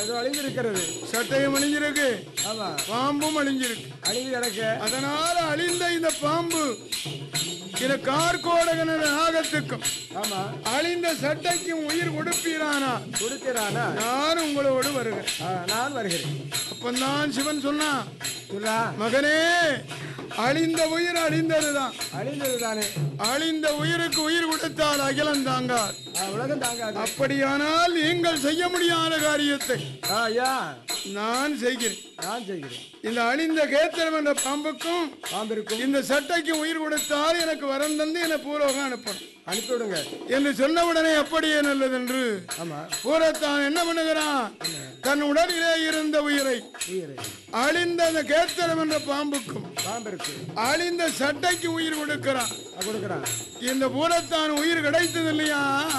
அது அழிந்திருக்கிறது சட்டையும் அழிஞ்சிருக்கு ஆமா பாம்பும் அழிஞ்சிருக்கு அழிந்து கிடக்க அதனால அழிந்த இந்த பாம்பு இந்த கார்கோடகன நாகத்துக்கும் ஆமா அழிந்த சட்டைக்கும் உயிர் கொடுப்பீரானா கொடுக்கிறானா நான் உங்களோடு வருகிறேன் ஆ, நான் வருகிறேன் அப்பந்தான் சிவன் சொன்னான் சொல்லா மகனே அழிந்த உயிர் அழிந்ததுதான் அழிந்தது தானே அழிந்த உயிருக்கு உயிர் கொடுத்தால் அகிலம் தாங்கார் ஆ, உலகம் தாங்காது அப்படியானால் நீங்கள் செய்ய முடியாத காரியத்தை ஆ, ஐயா நான் செய்கிறேன் நான் செய்கிறேன் இந்த அழிந்த கேத்திரம் என்ற பாம்புக்கும் பாம்பிருக்கும் இந்த சட்டைக்கு உயிர் கொடுத்தால் எனக்கு வரம் தந்து என்னை பூலோகம் அனுப்பணும் அனுப்பி விடுங்க என்று சொன்ன உடனே அப்படியே நல்லதென்று ஆமா பூரத்தான் என்ன பண்ணுகிறான் தன் உடலிலே இருந்த உயிரை உயிர் அழிந்த அந்த கேத்திரம் என்ற பாம்புக்கும் பாம்பிருக்கு அழிந்த சட்டைக்கு உயிர் கொடுக்கிறான் கொடுக்குறான் இந்த பூரத்தான் உயிர் கிடைத்தது இல்லையா